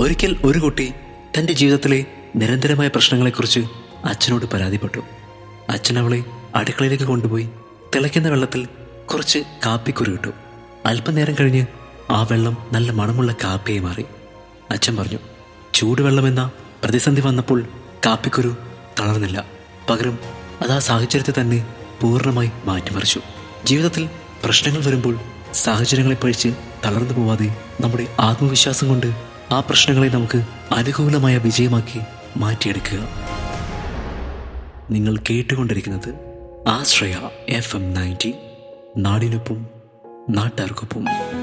ഒരിക്കൽ ഒരു കുട്ടി തന്റെ ജീവിതത്തിലെ നിരന്തരമായ പ്രശ്നങ്ങളെക്കുറിച്ച് അച്ഛനോട് പരാതിപ്പെട്ടു അച്ഛൻ അവളെ അടുക്കളയിലേക്ക് കൊണ്ടുപോയി തിളയ്ക്കുന്ന വെള്ളത്തിൽ കുറച്ച് കാപ്പിക്കുരു ഇട്ടു അല്പനേരം കഴിഞ്ഞ് ആ വെള്ളം നല്ല മണമുള്ള കാപ്പിയായി മാറി അച്ഛൻ പറഞ്ഞു ചൂടുവെള്ളമെന്ന പ്രതിസന്ധി വന്നപ്പോൾ കാപ്പിക്കുരു തളർന്നില്ല പകരം അത് ആ സാഹചര്യത്തെ തന്നെ പൂർണ്ണമായി മാറ്റിമറിച്ചു ജീവിതത്തിൽ പ്രശ്നങ്ങൾ വരുമ്പോൾ സാഹചര്യങ്ങളെ പഴിച്ച് തളർന്നു പോവാതെ നമ്മുടെ ആത്മവിശ്വാസം കൊണ്ട് ആ പ്രശ്നങ്ങളെ നമുക്ക് അനുകൂലമായ വിജയമാക്കി മാറ്റിയെടുക്കുക നിങ്ങൾ കേട്ടുകൊണ്ടിരിക്കുന്നത് ആശ്രയ എഫ് എം നയൻറ്റി നാടിനൊപ്പം നാട്ടാർക്കൊപ്പം